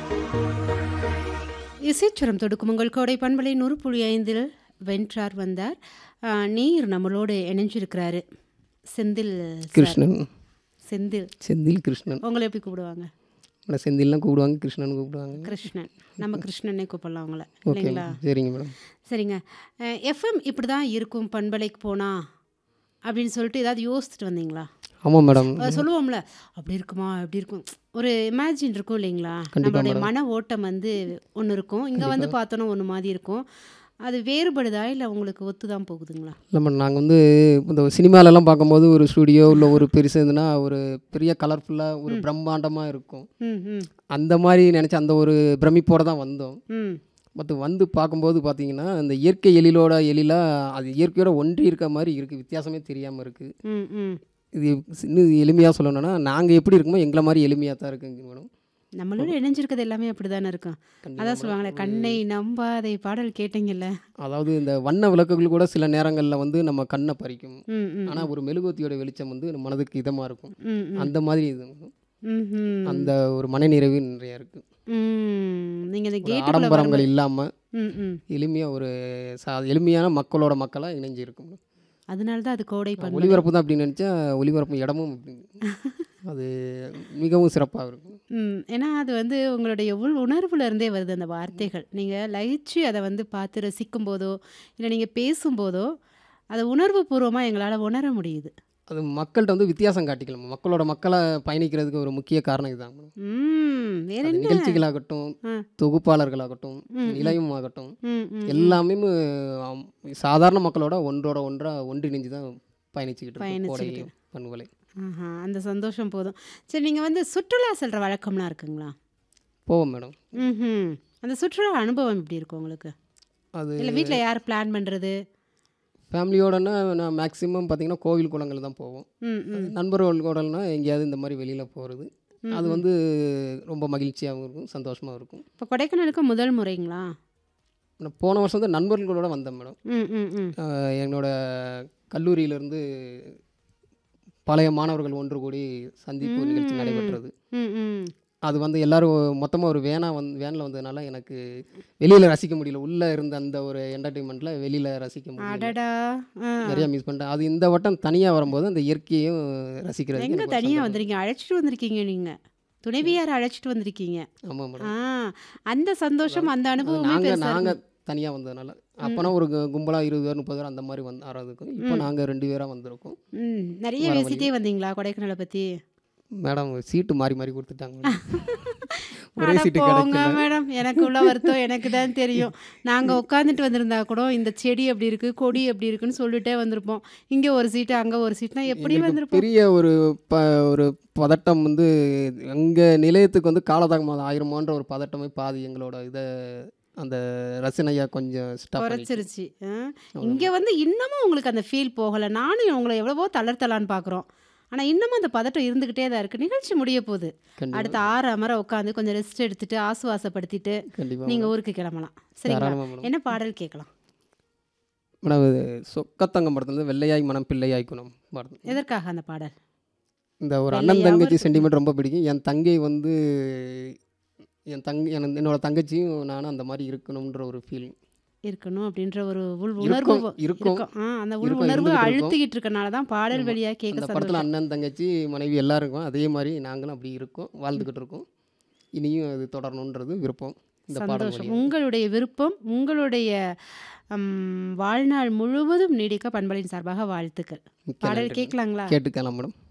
இசைச்சுரம் தொடுக்கும் உங்கள் கோடை பண்பலை நூறு புள்ளி ஐந்தில் வென்றார் வந்தார் ஆ, நீர் நம்மளோடு இணைஞ்சிருக்கிறாரு செந்தில் சார். கிருஷ்ணன் செந்தில் செந்தில் கிருஷ்ணன் உங்களை எப்படி கூப்பிடுவாங்க மேடம் செந்தில்லாம் கூப்பிடுவாங்க கிருஷ்ணன் கூப்பிடுவாங்க கிருஷ்ணன் நம்ம கிருஷ்ணனே கூப்பிடலாம் அவங்கள ஓகே இல்லைங்களா சரிங்க மேடம் சரிங்க எஃப்எம் இப்படி தான் இருக்கும் பண்பலைக்கு போனா அப்படின்னு சொல்லிட்டு ஏதாவது யோசிச்சுட்டு வந்தீங்களா ஆமாம் மேடம் அஹ் சொல்லுவோம்ல அப்படி இருக்குமா எப்படி இருக்கும் ஒரு இமேஜின் இருக்கும் இல்லைங்களா கண்டிப்பா நம்மளுடைய மன ஓட்டம் வந்து ஒன்று இருக்கும் இங்கே வந்து பார்த்தோன்னா ஒன்று மாதிரி இருக்கும் அது வேறுபடுதா இல்லை உங்களுக்கு ஒத்து தான் போகுதுங்களா இல்லை மேடம் நாங்கள் வந்து இந்த சினிமாலெல்லாம் பார்க்கும்போது ஒரு ஸ்டுடியோ இல்லை ஒரு பெருசு இருந்துன்னா ஒரு பெரிய கலர்ஃபுல்லாக ஒரு பிரம்மாண்டமாக இருக்கும் ம் ம் அந்த மாதிரி நினச்சி அந்த ஒரு பிரமிப்போடு தான் வந்தோம் ம் பட் வந்து பார்க்கும்போது பார்த்தீங்கன்னா அந்த இயற்கை எழிலோட எழிலாக அது இயற்கையோட ஒன்றி இருக்க மாதிரி இருக்குது வித்தியாசமே தெரியாமல் இருக்குது ம் ம் இது இன்னும் எளிமையாக சொல்லணும்னா நாங்கள் எப்படி இருக்குமோ எங்களை மாதிரி எளிமையாக தான் இருக்குங்க மேடம் நம்மளோட இணைஞ்சிருக்கிறது எல்லாமே அப்படி தானே இருக்கும் கண்டிப்பா அதான் சொல்லுவாங்களே கண்ணை நம்பாதை பாடல் கேட்டீங்கல்ல அதாவது இந்த வண்ண விளக்குகள் கூட சில நேரங்களில் வந்து நம்ம கண்ணை பறிக்கும் ம் ம் ஆனால் ஒரு மெழுகுவத்தியோட வெளிச்சம் வந்து நம்ம மனதுக்கு இதமாக இருக்கும் ம் ம் அந்த மாதிரி இது ம் ம் அந்த ஒரு மனநிறைவு நிறைய இருக்குது ம் நீங்கள் இந்த கேட்டுக்குள்ளே ஆடம்பரங்கள் இல்லாமல் ம் ம் எளிமையாக ஒரு சா எளிமையான மக்களோட மக்களாக இணைஞ்சு இருக்கும் அதனால தான் அது கோடை பண்பலை ஒளிபரப்பு தான் அப்படின்னு நினச்சா ஒளிபரப்பு இடமும் அப்படி அது மிகவும் சிறப்பாக இருக்கும் ம் ஏன்னா அது வந்து உங்களுடைய உள் உணர்வுல இருந்தே வருது அந்த வார்த்தைகள் நீங்கள் லயிச்சு அதை வந்து பார்த்து ரசிக்கும் போதோ இல்லை நீங்கள் பேசும்போதோ அதை உணர்வு பூர்வமாக எங்களால் உணர முடியுது அது மக்கள்கிட்ட வந்து வித்தியாசம் காட்டிக்கலாம் மக்களோட மக்களை பயணிக்கிறதுக்கு ஒரு முக்கிய காரணம் இதுதான் மேடம். ம் வேற அது என்ன நிகழ்ச்சிகளாகட்டும் ஆ. தொகுப்பாளர்களாகட்டும் ம், நிலையம் ஆகட்டும் ம் ம் எல்லாமே ஆம், சாதாரண மக்களோட ஒன்றோட ஒன்றா ஒன்றிணைஞ்சு தான் பயணிச்சுக்கிட்டு இருக்கோம் கோடை பயணிச்சுக்கிட்டு. பண்பலை ஆஹா அந்த சந்தோஷம் போதும் சரி நீங்கள் வந்து சுற்றுலா செல்கிற வழக்கம்லாம் இருக்குங்களா போவோம் மேடம் ம் அந்த சுற்றுலா அனுபவம் எப்படி இருக்கும் உங்களுக்கு அது இல்லை வீட்டில் யார் பிளான் பண்ணுறது ஃபேமிலியோடனா நான் மேக்ஸிமம் பார்த்தீங்கன்னா கோவில் குளங்கள் தான் போவோம் ம் ம் நண்பர்கள் கூடனா எங்கேயாவது இந்த மாதிரி வெளியில் போகிறது அது வந்து ரொம்ப மகிழ்ச்சியாகவும் இருக்கும் சந்தோஷமாகவும் இருக்கும் இப்போ கொடைக்கானலுக்கு முதல் முறைங்களா நான் போன வருஷம் வந்து நண்பர்களோட வந்தேன் மேடம் ம் ம் ம் ஆஹ் என்னோட கல்லூரியிலேருந்து பழைய மாணவர்கள் ஒன்று கூடி சந்திப்பு நிகழ்ச்சி நடைபெற்றது ம் ம் அது வந்து எல்லாரும் மொத்தமாக ஒரு வேனாக வந்து வேனில் வந்ததுனால எனக்கு வெளியில் ரசிக்க முடியல உள்ளே இருந்த அந்த ஒரு என்டர்டெயின்மெண்ட்டில் வெளியில் ரசிக்க முடியல அடடா ஆ நிறையா மிஸ் பண்ணிட்டேன் அது இந்த வட்டம் தனியாக வரும்போது அந்த இயற்கையும் ரசிக்கிறது எங்க தனியா வந்திருக்கீங்க அழைச்சிட்டு வந்திருக்கீங்க நீங்க துணைவியார் அழைச்சிட்டு வந்திருக்கீங்க ஆமாம் மேடம் ஆ அந்த சந்தோஷம் அந்த அனுபவமே நாங்கள் பெருசா நாங்கள் தனியாக வந்ததுனால அப்போனா ஒரு கு- கும்பலா இருபது பேர் முப்பது பேர் அந்த மாதிரி வந்து ஆறதுக்கும் இப்போ நாங்கள் ரெண்டு பேராக வந்திருக்கோம் ம் நிறைய பேசிட்டே வந்தீங்களா கொடைக்கானலை பத்தி மேடம் சீட்டு மாறி மாறி கொடுத்துட்டாங்க ஒரே அட சீட்டு போங்க கிடைக்கல மேடம் எனக்கு உள்ள வருத்தம் எனக்கு தான் தெரியும் நாங்க உட்காந்துட்டு வந்திருந்தா கூட இந்த செடி எப்படி இருக்கு கொடி எப்படி இருக்குன்னு சொல்லிட்டே வந்திருப்போம் இங்க ஒரு சீட்டு அங்க ஒரு சீட்னா எப்படி எங்களுக்கு வந்திருப்போம் பெரிய ஒரு ப ஒரு பதட்டம் வந்து எங்கள் நிலையத்துக்கு வந்து காலதாகமாக ஆயிருமான்ற ஒரு பதட்டமே பாதி எங்களோட இதை அந்த ரசனையை கொஞ்சம் ஸ்டாப் பண்ணி குறைச்சிருச்சு ஆ? இங்க வந்து இன்னமும் உங்களுக்கு அந்த ஃபீல் போகல நானும் உங்களை எவ்வளவோ தளர்த்தலான்னு பார்க்குறோம் ஆனா இன்னமும் அந்த பதட்டம் இருந்துகிட்டே தான் இருக்கு நிகழ்ச்சி முடிய போகுது கண்டிப்பாக அடுத்த ஆறு அமர உட்காந்து கொஞ்சம் ரெஸ்ட் எடுத்துட்டு ஆசுவாசப்படுத்திட்டு கண்டிப்பாக நீங்க ஊருக்கு கிளம்பலாம் சரிங்களா தாராளமாக மேடம் என்ன பாடல் கேட்கலாம் மேடம் இது சொக்கத்தங்கம் படத்துலேருந்து வெள்ளையாய் மனம் பிள்ளையாய் குணம் படம் எதற்காக அந்த பாடல் இந்த ஒரு அண்ணன் தங்கச்சி சென்டிமெண்ட் ரொம்ப பிடிக்கும் என் தங்கை வந்து என் தங் என் என்னோட தங்கச்சியும் நானும் அந்த மாதிரி இருக்கணுன்ற ஒரு ஃபீல் இருக்கணும் அப்படின்ற ஒரு உள் உணர்வு இருக்கும் இருக்கும் இருக்கும் ஆ, அந்த உள் இருக்கும், உணர்வு இருந்துகிட்டு இருக்கும். அழுத்திக்கிட்டு இருக்கனால தான் பாடல் வழியா கேட்க அந்த படத்தில் சந்தோஷம் அண்ணன் தங்கச்சி மனைவி எல்லாருக்கும் அதே மாதிரி நாங்களும் அப்படி இருக்கோம் வாழ்ந்துக்கிட்டு இருக்கோம் இனியும் அது தொடரணுன்றது விருப்பம் இந்த பாடல் சந்தோஷம் வழியா. உங்களுடைய விருப்பம் உங்களுடைய ம், வாழ்நாள் முழுவதும் நீடிக்க பண்பலின் சார்பாக வாழ்த்துக்கள் மிக்க பாடல் நன்றி. கேட்கலாங்களா கேட்டுக்கலாம் மேடம்